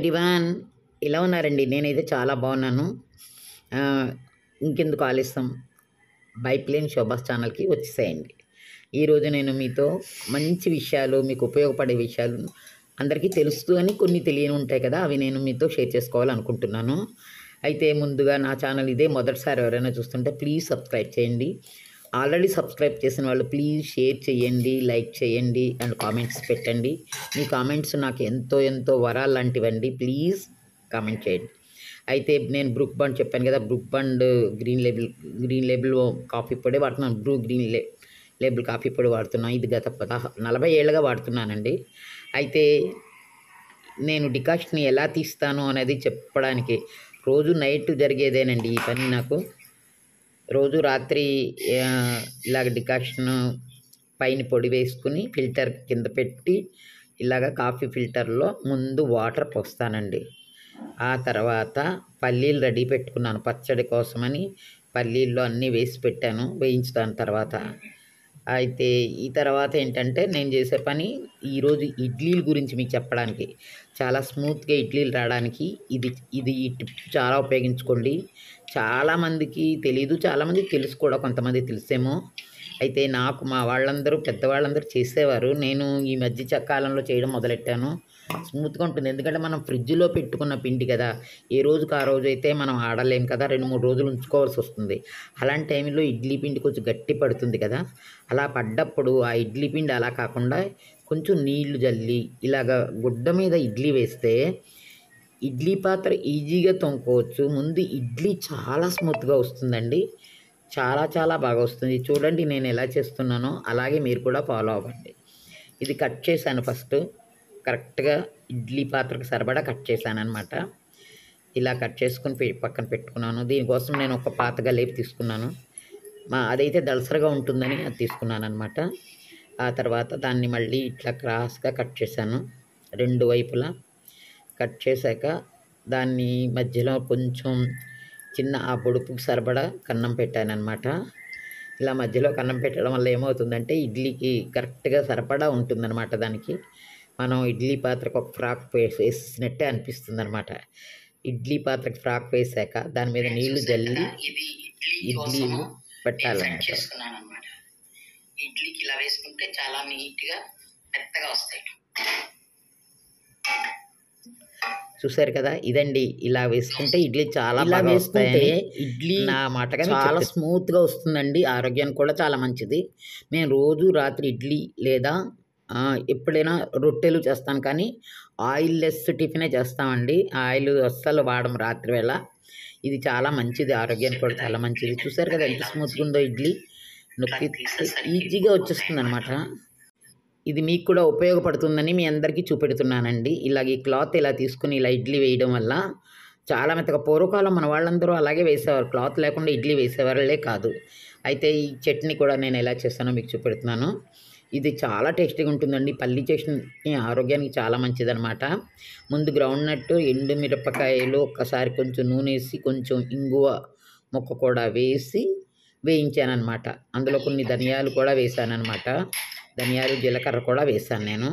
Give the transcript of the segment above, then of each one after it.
everyone ఇలా ఉన్నారండి నేనైతే చాలా బాగున్నాను ఆ, ఇంకెందుకు ఆలస్యం బైప్లేన్ శోభాస్ ఛానల్కి వచ్చేసేయండి ఈరోజు నేను మీతో మంచి విషయాలు మీకు ఉపయోగపడే విషయాలు అందరికీ తెలుస్తూ అని కొన్ని తెలియని ఉంటాయి కదా అవి నేను మీతో షేర్ చేసుకోవాలనుకుంటున్నాను అయితే ముందుగా నా ఛానల్ ఇదే మొదటిసారి ఎవరైనా చూస్తుంటే ప్లీజ్ సబ్స్క్రైబ్ చేయండి ఆల్రెడీ సబ్స్క్రైబ్ చేసిన వాళ్ళు ప్లీజ్ షేర్ చేయండి లైక్ చేయండి అండ్ కామెంట్స్ పెట్టండి మీ కామెంట్స్ నాకు ఎంతో ఎంతో వరాలు లాంటివండి ప్లీజ్ కామెంట్ చేయండి అయితే నేను బ్రూక్ బండ్ చెప్పాను కదా Brooke Bond green label green label coffee పొడి వాడుతున్నాను బ్రూ గ్రీన్ లే లేబుల్ కాఫీ పొడి వాడుతున్నాను ఇది గత పదహ నలభై ఏళ్ళుగా వాడుతున్నానండి అయితే నేను డికాషన్ ఎలా తీస్తాను అనేది చెప్పడానికి రోజు నైట్ జరిగేదేనండి ఈ పని నాకు రోజు రాత్రి ఆ, ఇలాగ డికాషన్ పైన పొడి వేసుకుని ఫిల్టర్ కింద పెట్టి ఇలాగ కాఫీ ఫిల్టర్లో ముందు వాటర్ పోస్తానండి ఆ తర్వాత పల్లీలు రెడీ పెట్టుకున్నాను పచ్చడి కోసమని పల్లీల్లో అన్నీ వేసి పెట్టాను వేయించుతాను తర్వాత అయితే ఈ తర్వాత ఏంటంటే నేను చేసే పని ఈరోజు ఇడ్లీల గురించి మీకు చెప్పడానికి చాలా స్మూత్గా ఇడ్లీలు రావడానికి ఇది ఇది ఈ టిప్ చాలా ఉపయోగించుకోండి చాలామందికి తెలీదు చాలామందికి తెలుసు కూడా కొంతమంది తెలిసేమో అయితే నాకు మా వాళ్ళందరూ పెద్దవాళ్ళందరూ చేసేవారు నేను ఈ మధ్య చ- కాలంలో చేయడం మొదలెట్టాను స్మూత్గా ఉంటుంది ఎందుకంటే మనం ఫ్రిడ్జ్లో పెట్టుకున్న పిండి కదా ఏ రోజుకి ఆ రోజు అయితే మనం ఆడలేం కదా రెండు మూడు రోజులు ఉంచుకోవాల్సి వస్తుంది అలాంటి టైంలో ఇడ్లీ పిండి కొంచెం గట్టి పడుతుంది కదా అలా పడ్డప్పుడు ఆ ఇడ్లీ పిండి అలా కాకుండా కొంచెం నీళ్లు జల్లి ఇలాగ గుడ్డ మీద ఇడ్లీ వేస్తే ఇడ్లీ పాత్ర ఈజీగా తొంకోవచ్చు ముందు ఇడ్లీ చాలా స్మూత్గా వస్తుందండి చాలా చాలా బాగా వస్తుంది చూడండి నేను ఎలా చేస్తున్నానో అలాగే మీరు కూడా ఫాలో అవ్వండి ఇది కట్ చేశాను ఫస్ట్ కరెక్ట్గా ఇడ్లీ పాత్రకు సరిపడా కట్ చేశాను అనమాట ఇలా కట్ చేసుకుని పె- పక్కన పెట్టుకున్నాను దీనికోసం నేను ఒక పాతగా లేపు తీసుకున్నాను మా అదైతే దళసరగా ఉంటుందని అది తీసుకున్నాను అనమాట ఆ తర్వాత దాన్ని మళ్ళీ ఇట్లా క్రాస్గా కట్ చేశాను రెండు వైపులా కట్ చేశాక దాన్ని మధ్యలో కొంచెం చిన్న ఆ పొడుపుకి సరిపడా కన్నం పెట్టానన్నమాట ఇలా మధ్యలో కన్నం పెట్టడం వల్ల ఏమవుతుందంటే ఇడ్లీకి కరెక్ట్గా సరిపడా ఉంటుందన్నమాట దానికి మనం ఇడ్లీ పాత్రకు ఒక ఫ్రాక్ వేసి వేసినట్టే అనిపిస్తుంది అనమాట ఇడ్లీ పాత్రకు ఫ్రాక్ వేసాక దాని మీద నీళ్లు జల్లి ఇడ్లీలు పెట్టాలన్నమాట చేసుకున్నాను అనమాట ఇడ్లీకి ఇలా వేసుకుంటే చాలా నీట్గా మెత్తగా వస్తాయి చూసారు కదా ఇదండి ఇలా వేసుకుంటే ఇడ్లీ చాలా ఇలా బాగా వేసుకుంటే వస్తాయని ఇడ్లీ నా మాటగా చాలా చాలా స్మూత్గా వస్తుందండి ఆరోగ్యానికి కూడా చాలా మంచిది మేము రోజు రాత్రి ఇడ్లీ లేదా ఆ, ఎప్పుడైనా రొట్టెలు చేస్తాను కానీ ఆయిల్ లెస్ టిఫినే చేస్తామండి ఆయిల్ అస్సలు వాడము రాత్రి వేళ ఇది చాలా మంచిది ఆరోగ్యానికి కూడా చాలా మంచిది చూసారు కదా ఎంత స్మూత్గా ఉందో ఇడ్లీ నొక్కి ఈజీగా వచ్చేస్తుంది అనమాట ఇది మీకు కూడా ఉపయోగపడుతుందని మీ అందరికీ చూపెడుతున్నానండి ఇలాగ ఈ క్లాత్ ఇలా తీసుకుని ఇలా ఇడ్లీ వేయడం వల్ల చాలా మెత్తగా పూర్వకాలం మన వాళ్ళందరూ అలాగే వేసేవారు క్లాత్ లేకుండా ఇడ్లీ వేసేవాళ్ళే కాదు అయితే ఈ చట్నీ కూడా నేను ఎలా చేస్తానో మీకు చూపెడుతున్నాను ఇది చాలా టేస్టీగా ఉంటుందండి పల్లి చట్నీ ఆరోగ్యానికి చాలా మంచిదన్నమాట ముందు గ్రౌండ్ నట్టు ఎండు మిరపకాయలు ఒక్కసారి కొంచెం నూనె వేసి కొంచెం ఇంగువ ముక్క కూడా వేసి వేయించానమాట అందులో కొన్ని ధనియాలు కూడా వేసానమాట ధనియాలు జీలకర్ర కూడా వేసాను నేను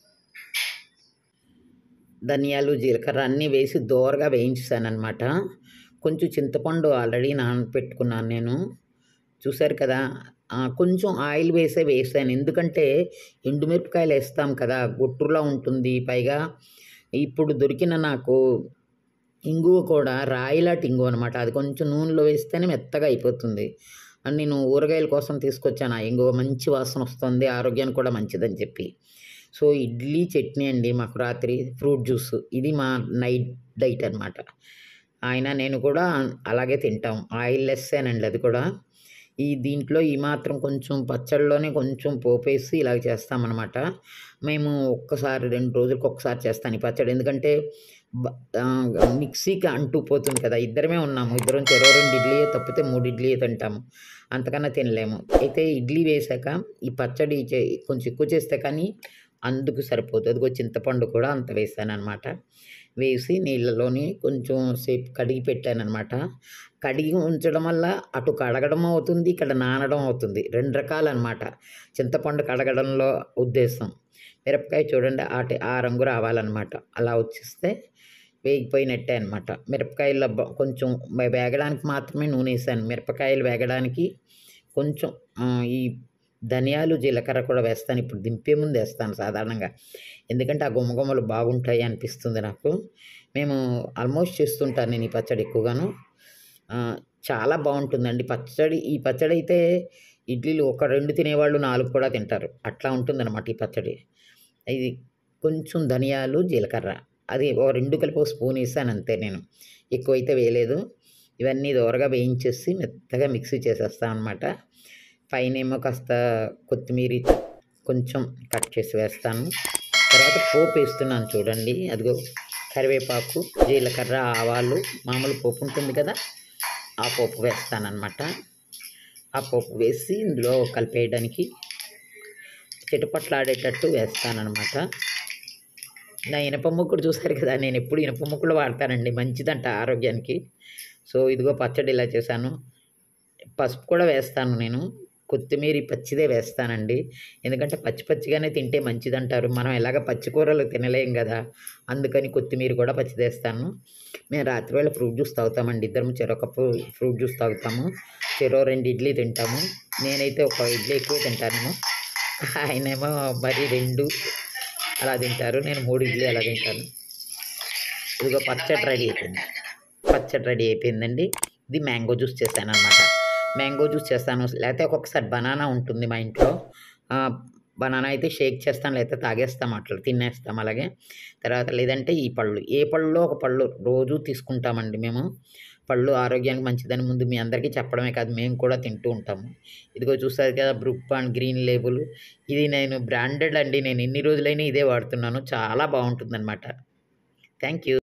ధనియాలు జీలకర్ర అన్నీ వేసి దోరగా వేయించానమాట కొంచెం చింతపండు ఆల్రెడీ నానబెట్టుకున్నాను నేను చూశారు కదా ఆ, కొంచెం ఆయిల్ వేసే వేసాను ఎందుకంటే ఎండుమిరపకాయలు వేస్తాం కదా గుట్టులా ఉంటుంది పైగా ఇప్పుడు దొరికిన నాకు ఇంగువ కూడా రాయిలాంటి ఇంగువ అనమాట అది కొంచెం నూనెలో వేస్తేనే మెత్తగా అయిపోతుంది అని నేను ఊరగాయల కోసం తీసుకొచ్చాను ఆ ఇంగువ మంచి వాసన వస్తుంది ఆరోగ్యానికి కూడా మంచిదని చెప్పి సో ఇడ్లీ చట్నీ అండి మాకు రాత్రి ఫ్రూట్ జ్యూస్ ఇది మా నైట్ డైట్ అనమాట ఆయన నేను కూడా అలాగే తింటాం ఆయిల్ లెస్సేనండి అది కూడా ఈ దీంట్లో ఈ మాత్రం కొంచెం పచ్చడిలోనే కొంచెం పోపేసి ఇలాగ చేస్తామన్నమాట మేము ఒక్కసారి రెండు రోజులకు ఒక్కసారి చేస్తాను ఈ పచ్చడి ఎందుకంటే బ- ఆ, మిక్సీకి అంటూ పోతుంది కదా ఇద్దరమే ఉన్నాము ఇద్దరం చెరో రెండు ఇడ్లీయే తప్పితే మూడు ఇడ్లీయే తింటాము అంతకన్నా తినలేము అయితే ఇడ్లీ వేసాక ఈ పచ్చడి చే- కొంచెం ఎక్కువ చేస్తే కానీ అందుకు సరిపోతుంది అదిగో చింతపండు కూడా అంత వేసాను అనమాట వేసి నీళ్ళలోని కొంచెం సేపు కడిగి పెట్టాను అనమాట కడిగి ఉంచడం వల్ల అటు కడగడం అవుతుంది ఇక్కడ నానడం అవుతుంది రెండు రకాలన్నమాట చింతపండు కడగడంలో ఉద్దేశం మిరపకాయ చూడండి ఆటి ఆ రంగు రావాలన్నమాట అలా వచ్చేస్తే వేగిపోయినట్టే అనమాట మిరపకాయల బ- కొంచెం వే- వేగడానికి మాత్రమే నూనె వేసాను మిరపకాయలు వేగడానికి కొంచెం ఆ, ఈ ధనియాలు జీలకర్ర కూడా వేస్తాను ఇప్పుడు దింపే ముందు వేస్తాను సాధారణంగా ఎందుకంటే ఆ గుమ్మగుమ్మలు బాగుంటాయి అనిపిస్తుంది నాకు మేము ఆల్మోస్ట్ చేస్తుంటాను నేను ఈ పచ్చడి ఎక్కువగాను ఆ, చాలా బాగుంటుందండి పచ్చడి ఈ పచ్చడి అయితే ఇడ్లీలు ఒక రెండు తినేవాళ్ళు నాలుగు కూడా తింటారు అట్లా ఉంటుందన్నమాట ఈ పచ్చడి ఇది కొంచెం ధనియాలు జీలకర్ర అది ఓ రెండు కలిపి ఒక స్పూన్ వేసాను అంతే నేను ఎక్కువైతే వేయలేదు ఇవన్నీ దోరగా వేయించేసి మెత్తగా మిక్సీ చేసేస్తాను అనమాట పైన ఏమో కాస్త కొత్తిమీర కొంచెం కట్ చేసి వేస్తాను తర్వాత పోపు వేస్తున్నాను చూడండి అదిగో కరివేపాకు జీలకర్ర ఆవాలు మామూలు పోపు ఉంటుంది కదా ఆ పోపు వేస్తానన్నమాట ఆ పోపు వేసి ఇందులో కలిపేయడానికి చిటపట్లాడేటట్టు వేస్తానన్నమాట నా ఇనప ముక్కుడు చూసారు కదా నేను ఎప్పుడు ఇనప ముక్కుడు వాడతానండి మంచిదంట ఆరోగ్యానికి సో ఇదిగో పచ్చడి ఇలా చేశాను పసుపు కూడా వేస్తాను నేను కొత్తిమీర పచ్చిదే వేస్తానండి ఎందుకంటే పచ్చి పచ్చిగానే తింటే మంచిదంటారు మనం ఎలాగ పచ్చి కూరలు తినలేం కదా అందుకని కొత్తిమీర కూడా పచ్చిదేస్తాను మేము రాత్రి వేళ ఫ్రూట్ జ్యూస్ తాగుతామండి ఇద్దరం చెరొక ఫ్రూట్ జ్యూస్ తాగుతాము చెరో రెండు ఇడ్లీ తింటాము నేనైతే ఒక ఇడ్లీ ఎక్కువ తింటాను ఆయనేమో మరి రెండు అలా తింటారు నేను మూడు ఇడ్లీ అలా తింటాను ఇదిగో పచ్చడి రెడీ అయిపోయింది పచ్చడి రెడీ అయిపోయిందండి ఇది మ్యాంగో జ్యూస్ చేశాను అనమాట మ్యాంగో జ్యూస్ చేస్తాను లేకపోతే ఒక్కొక్కసారి బనానా ఉంటుంది మా ఇంట్లో బనానా అయితే షేక్ చేస్తాను లేకపోతే తాగేస్తాం అట్లా తినేస్తాం అలాగే తర్వాత లేదంటే ఈ పళ్ళు ఏ పళ్ళులో ఒక పళ్ళు రోజు తీసుకుంటామండి మేము పళ్ళు ఆరోగ్యానికి మంచిదని ముందు మీ అందరికీ చెప్పడమే కాదు మేము కూడా తింటూ ఉంటాము ఇదిగో చూస్తారు కదా బ్రూక్ పాండ్ గ్రీన్ లేబుల్ ఇది నేను బ్రాండెడ్ అండి నేను ఎన్ని రోజులైనా ఇదే వాడుతున్నాను చాలా బాగుంటుందన్నమాట థ్యాంక్ యూ